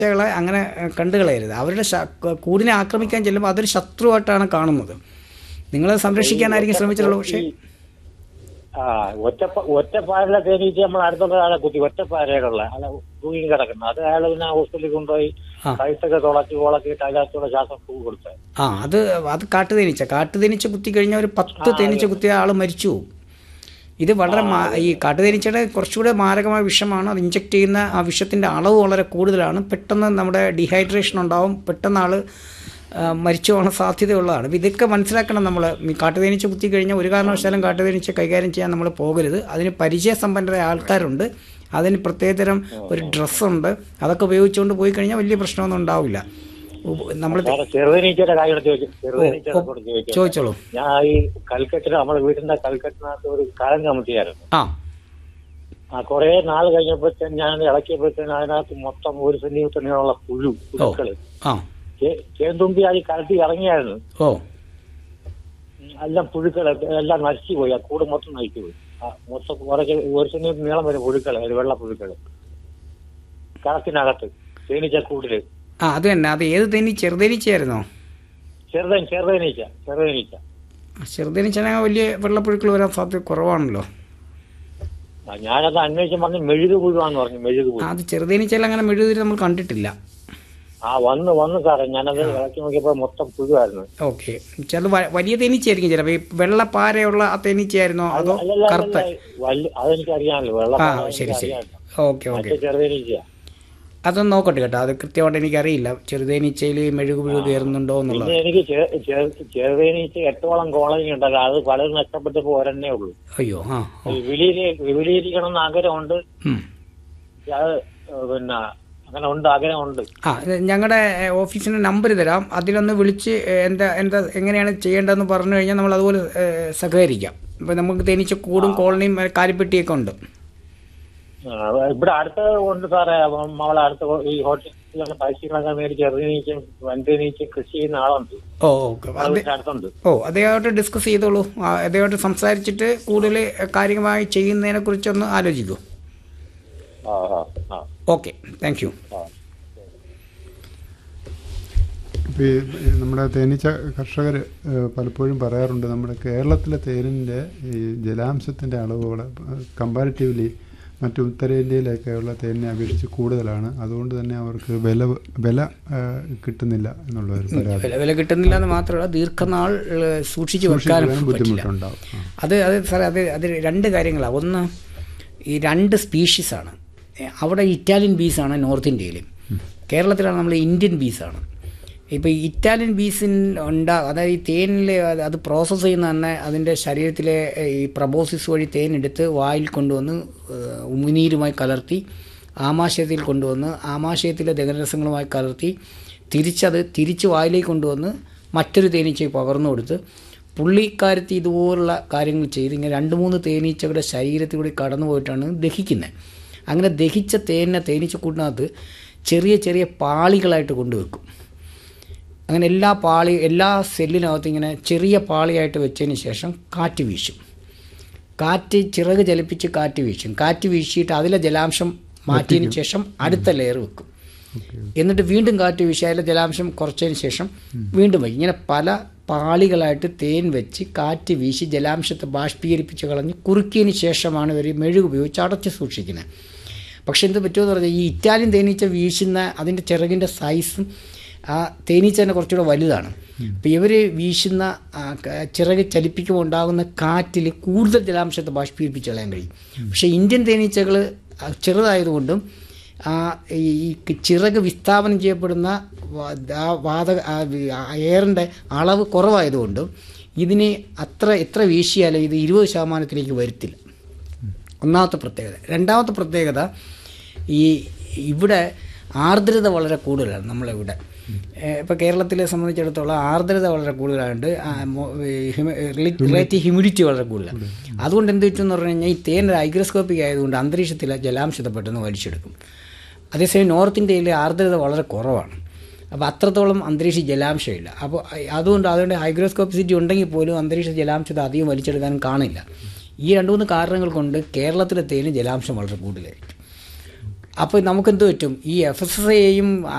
തേനീച്ചകളെ അങ്ങനെ ഏഹ്, കണ്ടു കളയരുത് അവരുടെ ശ- കൂടിനെ ആക്രമിക്കാൻ ചെല്ലുമ്പോൾ അതൊരു ശത്രുവായിട്ടാണ് കാണുന്നത് നിങ്ങൾ സംരക്ഷിക്കാനായിരിക്കും ശ്രമിച്ചിട്ടുള്ളത് പക്ഷേ ആ ഒറ്റ ഒറ്റപ്പാരയിലെ തേനീച്ച നമ്മൾ അടുത്തുള്ള ആളെ കുത്തി ഒറ്റപ്പാരയിലുള്ള അല്ല തൂങ്ങി കിടക്കുന്നത് അത് അയാൾ പിന്നെ ഹോസ്പിറ്റലിൽ കൊണ്ടുപോയി ആ. കഴുത്തൊക്കെ തുളച്ച് കോളക്കിയിട്ട് അതിനകത്തുള്ള ശ്വാസം പൂ കൊടുത്തത് ആ അത് അത് കാട്ടുതേനീച്ച കാട്ടുതേനീച്ച കുത്തി കഴിഞ്ഞാൽ ഒരു പത്ത് തേനീച്ച കുത്തിയ ആൾ മരിച്ചു പോകും ഇത് വളരെ മാ- ഈ കാട്ടുതേനീച്ചയുടെ കുറച്ചുകൂടെ മാരകമായ വിഷമാണ് അത് ഇഞ്ചെക്ട് ചെയ്യുന്ന ആ വിഷത്തിൻ്റെ അളവ് വളരെ കൂടുതലാണ് പെട്ടെന്ന് നമ്മുടെ ഡീഹൈഡ്രേഷൻ ഉണ്ടാവും പെട്ടെന്ന് ആൾ മരിച്ചു പോകാൻ സാധ്യതയുള്ളതാണ് അപ്പോൾ ഇതൊക്കെ മനസ്സിലാക്കണം നമ്മൾ ഈ കാട്ടുതേനീച്ച കുത്തി കഴിഞ്ഞാൽ ഒരു കാരണവശാലും കാട്ടുതേനീച്ച കൈകാര്യം ചെയ്യാൻ നമ്മൾ പോകരുത് അതിന് പരിചയസമ്പന്നരായ ആൾക്കാരുണ്ട് അതിന് പ്രത്യേകതരം ഒരു ഡ്രസ്സുണ്ട് അതൊക്കെ ഉപയോഗിച്ചുകൊണ്ട് പോയി കഴിഞ്ഞാൽ വലിയ പ്രശ്നമൊന്നും ഉണ്ടാവില്ല നമ്മൾ സാറെ ചെറുതേനീച്ചയുടെ കാര്യം ചോദിച്ചു ചെറുതേനീച്ചയുടെ കൂടെ ചോദിച്ചു ചോദിച്ചോളൂ ഞാൻ ഈ കൽക്കട്ടിൽ നമ്മുടെ വീടിന്റെ കൽക്കട്ടിനകത്ത് ഒരു കാലം കമ്മിറ്റിയായിരുന്നു ആ ആ കുറെ നാൾ കഴിഞ്ഞപ്പോഴത്തേന് ഞാൻ ഇളക്കിയപ്പോഴത്തേന് അതിനകത്ത് മൊത്തം ഒരു സെന്റിമീറ്റർ നീളമുള്ള പുഴു പുഴുക്കള് ആ ചേ- ചേന്തുമ്പി അത് കലത്തി ഇറങ്ങിയായിരുന്നു ഓ ഉം, എല്ലാം പുഴുക്കള് എല്ലാം നശിച്ചു പോയി ആ കൂട് മൊത്തം നശിച്ചു പോയി ആ, മൊത്തം കുറച്ച് ഒരു സെന്റിമീറ്റർ നീളം വരും പുഴുക്കള് ഒരു വെള്ള പുഴുക്കള് കളത്തിനകത്ത് തേനീച്ചക്കൂടില് ആ അത് തന്നെ അത് ഏത് തേനി ചെറുതേനീച്ചയായിരുന്നോ ചെറുതേൻ ചെറുതേനീച്ച ചെറുതേനീച്ച ചെറുതേനീച്ചനെ വലിയ വെള്ളപ്പുഴുക്കൾ വരാൻ സാധ്യത കുറവാണല്ലോ ആ, ഞാനത് അന്വേഷിച്ച് പറഞ്ഞ് മെഴുക് പുഴുവാന്ന് പറഞ്ഞു മെഴുക് ആ, പുഴു അത് ചെറുതേനീച്ചയിൽ അങ്ങനെ മെഴുകുതിരി നമ്മൾ കണ്ടിട്ടില്ല ആ വന്ന് വന്ന് സാറേ ഞാനത് ഇളക്കി നോക്കിയപ്പോ മൊത്തം പുഴുവായിരുന്നു ഓക്കെ ചിലത് വ- വലിയ തേനീച്ചയായിരിക്കും ചിലപ്പോൾ ഈ വെള്ളപ്പാരയുള്ള ആ തേനീച്ചയായിരുന്നോ അതോ അല്ലല്ല, കറുത്ത അല്ലല്ല, വല്യ- അതെനിക്കറിയാമല്ലോ വെള്ള ആ പാറ ശരി ശരി എനിക്കറിയാമല്ലോ. ഓക്കെ ഓക്കെ മറ്റേ ചെറുതേനീച്ചയാ അതൊന്ന് നോക്കട്ടെ കേട്ടോ അത് കൃത്യമായിട്ട് എനിക്കറിയില്ല ചെറുതേനീച്ചയിൽ മെഴുകു പുഴു കയറുന്നുണ്ടോ എന്നുള്ളത് പിന്നെ എനിക്ക് ചെ- ചെ- ചെറുതേനീച്ച എട്ടോളം കോളനി ഉണ്ടല്ലോ അത് പലരും നഷ്ടപ്പെട്ടപ്പോ ഒരെണ്ണേ ഉള്ളൂ അയ്യോ ആ ആ. വിപുലീരി വിപുലീകരിക്കണം എന്ന് ആഗ്രഹമുണ്ട് ഉം. അത് പിന്നെ അങ്ങനെ ഉണ്ട് ആഗ്രഹമുണ്ട് ആ ഞങ്ങളുടെ ഓഫീസിൻ്റെ നമ്പർ തരാം അതിലൊന്ന് വിളിച്ച് ഏ, എന്താ എന്താ എങ്ങനെയാണ് ചെയ്യേണ്ടതെന്ന് പറഞ്ഞു കഴിഞ്ഞാൽ നമ്മൾ അതുപോലെ ഏ, സഹകരിക്കാം ഇപ്പം നമുക്ക് തേനീച്ച കൂടും കോളനിയും ഏ, കാലിപ്പെട്ടിയൊക്കെ ഉണ്ട് ആ, ഇവിടെ അടുത്ത് ഉണ്ട് സാറേ അപ്പം അവളെ അടുത്ത് ഈ ഹോട്ടലിലൊക്കെ പൈസകളൊക്കെ മേടിച്ച് ചെറുതേനീച്ച വൻതേനീച്ച കൃഷി ചെയ്യുന്ന ആളുണ്ട് ഓ ഓക്കെ അവളെ വീടിന്റെ അടുത്തുണ്ട് ഓ അദ്ദേഹമായിട്ട് ഡിസ്കസ് ചെയ്തോളൂ ആ, അദ്ദേഹമായിട്ട് സംസാരിച്ചിട്ട് കൂടുതൽ കാര്യമായി ചെയ്യുന്നതിനെ കുറിച്ചൊന്ന് ആലോചിക്കൂ ആ ആ ആ ഓക്കെ താങ്ക് യു ആ ഇപ്പോൾ ഈ ഈ നമ്മുടെ തേനീച്ച കർഷകർ പലപ്പോഴും പറയാറുണ്ട് നമ്മുടെ കേരളത്തിലെ തേനിൻ്റെ ഈ ജലാംശത്തിൻ്റെ അളവുകൾ കമ്പാരിറ്റീവ്ലി മറ്റു ഉത്തരേന്ത്യയിലൊക്കെയുള്ള തേനിനെ അപേക്ഷിച്ച് കൂടുതലാണ് അതുകൊണ്ട് തന്നെ അവർക്ക് വില വില ആ, കിട്ടുന്നില്ല എന്നുള്ള ഒരു പരാതി വില വില കിട്ടുന്നില്ല എന്ന് മാത്രമല്ല ദീർഘനാൾ ഏ, സൂക്ഷിച്ച് വെക്കാനും സൂക്ഷിക്കാൻ പറ്റില്ല ബുദ്ധിമുട്ടുണ്ടാവും ആ. അത് അത് സാറേ അത് അത് രണ്ട് കാര്യങ്ങളാണ് ഒന്ന് ഈ രണ്ട് സ്പീഷീസാണ് അവിടെ ഇറ്റാലിയൻ ബീസാണ് നോർത്ത് ഇന്ത്യയിൽ കേരളത്തിലാണ് നമ്മൾ ഇന്ത്യൻ ബീസാണ് ഇപ്പോൾ ഇറ്റാലിയൻ ബീസിൻ ഉണ്ടാ അതായത് ഈ തേനിൽ അത് അത് പ്രോസസ്സ് ചെയ്യുന്ന തന്നെ അതിൻ്റെ ശരീരത്തിലെ ഏ, ഈ പ്രബോസിസ് വഴി തേൻ എടുത്ത് വായിൽ കൊണ്ടുവന്ന് ഏ, ഉമിനീരുമായി കലർത്തി ആമാശയത്തിൽ കൊണ്ടുവന്ന് ആമാശയത്തിലെ ദഹനരസങ്ങളുമായി കലർത്തി തിരിച്ചത് തിരിച്ച് വായിലേക്ക് കൊണ്ടുവന്ന് മറ്റൊരു തേനീച്ചയ്ക്ക് പകർന്നു കൊടുത്ത് പുള്ളിക്കാരത്തി ഇതുപോലുള്ള കാര്യങ്ങൾ ചെയ്ത് ഇങ്ങനെ രണ്ട് മൂന്ന് തേനീച്ചകളുടെ ശരീരത്തിലൂടെ കടന്നു പോയിട്ടാണ് ദഹിക്കുന്നത് അങ്ങനെ ദഹിച്ച തേനിനെ തേനീച്ചക്കൂട്ടിനകത്ത് ചെറിയ ചെറിയ പാളികളായിട്ട് കൊണ്ടുവെക്കും അങ്ങനെ എല്ലാ പാളി എല്ലാ സെല്ലിനകത്ത് ഇങ്ങനെ ചെറിയ പാളിയായിട്ട് വെച്ചതിന് ശേഷം കാറ്റ് വീശും കാറ്റ് ചിറക് ചലിപ്പിച്ച് കാറ്റ് വീശും കാറ്റ് വീശിയിട്ട് അതിലെ ജലാംശം മാറ്റിയതിന് ശേഷം അടുത്ത ലെയർ വെക്കും എന്നിട്ട് വീണ്ടും കാറ്റ് വീശി അതിലെ ജലാംശം കുറച്ചതിന് ശേഷം വീണ്ടും വയ്ക്കും ഇങ്ങനെ പല പാളികളായിട്ട് തേൻ വെച്ച് കാറ്റ് വീശി ജലാംശത്തെ ബാഷ്പീകരിപ്പിച്ച് കളഞ്ഞ് കുറുക്കിയതിന് ശേഷമാണ് ഇവർ മെഴുക് ഉപയോഗിച്ച് അടച്ച് സൂക്ഷിക്കുന്നത് പക്ഷെ എന്ത് പറ്റുമെന്ന് പറഞ്ഞാൽ ഈ ഇറ്റാലിയൻ തേനീച്ച വീശുന്ന അതിൻ്റെ ചിറകിൻ്റെ സൈസും ആ തേനീച്ച തന്നെ കുറച്ചുകൂടെ വലുതാണ് അപ്പോൾ ഇവർ വീശുന്ന ആ ക- ചിറക് ചലിപ്പിക്കുമ്പോൾ ഉണ്ടാകുന്ന കാറ്റിൽ കൂടുതൽ ജലാംശത്തെ ബാഷ്പീകരിപ്പിച്ച് കളയാൻ കഴിയും പക്ഷേ ഇന്ത്യൻ തേനീച്ചകൾ ചെറുതായതുകൊണ്ടും ആ ഈ ഈ ചിറക് വിസ്ഥാപനം ചെയ്യപ്പെടുന്ന വാ- ആ വാതക ആ വി- ആ എയറിൻ്റെ അളവ് കുറവായതുകൊണ്ടും ഇതിന് അത്ര എത്ര വീശിയാലും ഇത് ഇരുപത് ശതമാനത്തിലേക്ക് വരുത്തില്ല ഒന്നാമത്തെ പ്രത്യേകത രണ്ടാമത്തെ പ്രത്യേകത ഈ ഇവിടെ ആർദ്രത വളരെ കൂടുതലാണ് നമ്മളിവിടെ ഇപ്പോൾ കേരളത്തിലെ സംബന്ധിച്ചിടത്തോളം ആർദ്രത വളരെ കൂടുതലായതുകൊണ്ട് റിലേറ്റീവ് ഹ്യൂമിഡിറ്റി വളരെ കൂടുതലാണ് അതുകൊണ്ട് എന്ത് പറ്റുമെന്ന് പറഞ്ഞു കഴിഞ്ഞാൽ ഈ തേൻ ഹൈഗ്രോസ്കോപ്പിക് ആയതുകൊണ്ട് അന്തരീക്ഷത്തിലെ ജലാംശത്തെ പെട്ടെന്ന് വലിച്ചെടുക്കും അതേസമയം നോർത്ത് ഇന്ത്യയിലെ ആർദ്രത വളരെ കുറവാണ് അപ്പോൾ അത്രത്തോളം അന്തരീക്ഷ ജലാംശമില്ല അപ്പോൾ അതുകൊണ്ട് അതുകൊണ്ട് ഹൈഗ്രോസ്കോപ്പിസിറ്റി ഉണ്ടെങ്കിൽ പോലും അന്തരീക്ഷ ജലാംശത്തെ അധികം വലിച്ചെടുക്കാനും കാണില്ല ഈ രണ്ട് മൂന്ന് കാരണങ്ങൾ കൊണ്ട് കേരളത്തിലെ തേന് ജലാംശം വളരെ കൂടുതലായിരിക്കും അപ്പോൾ നമുക്ക് എന്ത് പറ്റും ഈ എഫ് എസ് എസ് ഐയും